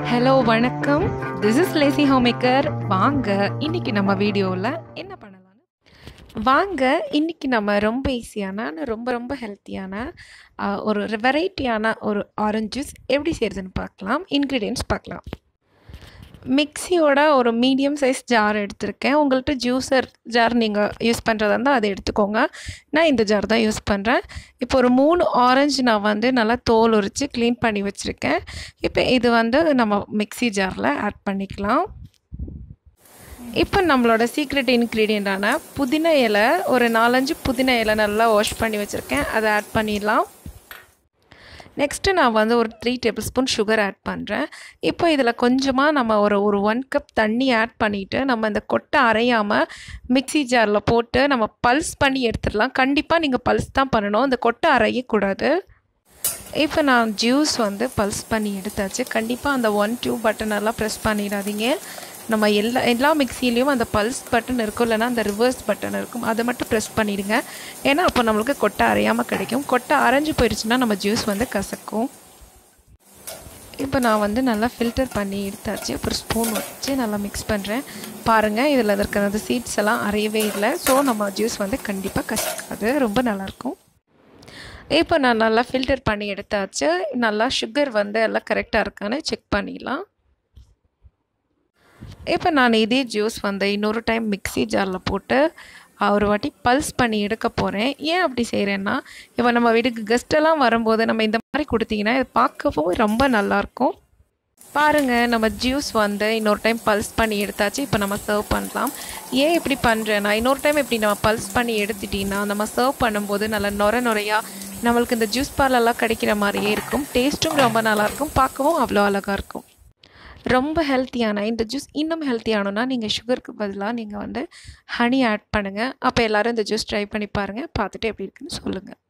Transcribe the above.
hello வணக்கம் this is lazy homemaker வாங்க இன்னைக்கு நம்ம வீடியோவில் என்ன பண்ணலாம்னு வாங்க இன்னைக்கு நம்ம ரொம்ப ஈஸியான ஆனா ரொம்ப ரொம்ப ஹெல்த்தியான ஆஹ், ஒரு வெரைட்டியான ஒரு ஆரஞ்சு ஜூஸ் எப்படி செய்கிறதுன்னு பார்க்கலாம் இன்க்ரீடியன்ட்ஸ் பார்க்கலாம் மிக்ஸியோட ஒரு மீடியம் சைஸ் ஜார் எடுத்திருக்கேன் உங்கள்கிட்ட ஜூஸர் ஜார் நீங்கள் யூஸ் பண்ணுறதா இருந்தால் அதை எடுத்துக்கோங்க நான் இந்த ஜார் தான் யூஸ் பண்ணுறேன் இப்போ ஒரு மூணு ஆரஞ்சு நான் வந்து நல்லா தோல் உரித்து க்ளீன் பண்ணி வச்சுருக்கேன் இப்போ இது வந்து நம்ம மிக்ஸி ஜாரில் ஆட் பண்ணிக்கலாம் இப்போ நம்மளோட சீக்ரெட் இன்க்ரீடியண்ட்டான புதினா இலை ஒரு நாலஞ்சு புதினா இலை நல்லா வாஷ் பண்ணி வச்சுருக்கேன் அதை ஆட் பண்ணிடலாம் நெக்ஸ்ட்டு நான் வந்து ஒரு three tablespoon sugar add பண்ணுறேன் இப்போ இதில் கொஞ்சமாக நம்ம ஒரு ஒரு ஒன் கப் தண்ணி ஆட் பண்ணிவிட்டு நம்ம இந்த கொட்டை அரையாமல் மிக்ஸி ஜாரில் போட்டு நம்ம பல்ஸ் பண்ணி எடுத்துடலாம் கண்டிப்பாக நீங்கள் பல்ஸ் தான் பண்ணணும் இந்த கொட்டை அரையக்கூடாது இப்போ நான் ஜூஸ் வந்து பல்ஸ் பண்ணி எடுத்தாச்சு கண்டிப்பாக அந்த ஒன் டூ பட்டன் எல்லாம் ப்ரெஸ் பண்ணிடாதீங்க நம்ம எல்லா எல்லா மிக்சிலையும் அந்த பல்ஸ் பட்டன் இருக்கும் இல்லைன்னா அந்த ரிவர்ஸ் பட்டன் இருக்கும் அதை மட்டும் ப்ரெஸ் பண்ணிடுங்க ஏன்னா அப்போ நம்மளுக்கு கொட்டை அரையாமல் கிடைக்கும் கொட்டை அரைஞ்சு போயிடுச்சுன்னா நம்ம ஜூஸ் வந்து கசக்கும் இப்போ நான் வந்து நல்லா ஃபில்டர் பண்ணி எடுத்தாச்சு அப்புறம் ஸ்பூன் வச்சு நல்லா மிக்ஸ் பண்ணுறேன் பாருங்கள் இதில் இருக்கிற அந்த சீட்ஸ் எல்லாம் அரையவே இல்லை ஸோ நம்ம ஜூஸ் வந்து கண்டிப்பாக கசக்காது ரொம்ப நல்லாயிருக்கும் இப்போ நான் நல்லா ஃபில்டர் பண்ணி எடுத்தாச்சு நல்லா சுகர் வந்து எல்லாம் கரெக்டாக இருக்கான்னு செக் பண்ணிடலாம் இப்போ நான் இதே ஜூஸ் வந்து இன்னொரு டைம் மிக்ஸி ஜாரில் போட்டு ஒரு வாட்டி பல்ஸ் பண்ணி எடுக்க போகிறேன் ஏன் அப்படி செய்கிறேன்னா இப்போ நம்ம வீட்டுக்கு கெஸ்ட்டெல்லாம் வரும்போது நம்ம இந்த மாதிரி கொடுத்தீங்கன்னா இது பார்க்கவும் ரொம்ப நல்லாயிருக்கும் பாருங்கள் நம்ம ஜூஸ் வந்து இன்னொரு டைம் பல்ஸ் பண்ணி எடுத்தாச்சு இப்போ நம்ம சர்வ் பண்ணலாம் ஏன் இப்படி பண்ணுறேன்னா இன்னொரு டைம் இப்படி நம்ம பல்ஸ் பண்ணி எடுத்துட்டிங்கன்னா நம்ம சர்வ் பண்ணும்போது நல்லா நொர நொறையாக நம்மளுக்கு இந்த ஜூஸ் பாலெல்லாம் கிடைக்கிற மாதிரியே இருக்கும் டேஸ்ட்டும் ரொம்ப நல்லாயிருக்கும் பார்க்கவும் அவ்வளோ அழகாக இருக்கும் ரொம்ப ஹெல்த்தியான இந்த ஜூஸ் இன்னும் ஹெல்த்தியானோன்னா நீங்கள் சுகருக்கு பதிலாக நீங்கள் வந்து ஹனி ஆட் பண்ணுங்கள் அப்போ எல்லோரும் இந்த ஜூஸ் ட்ரை பண்ணி பாருங்கள் பார்த்துட்டு எப்படி இருக்குன்னு சொல்லுங்கள்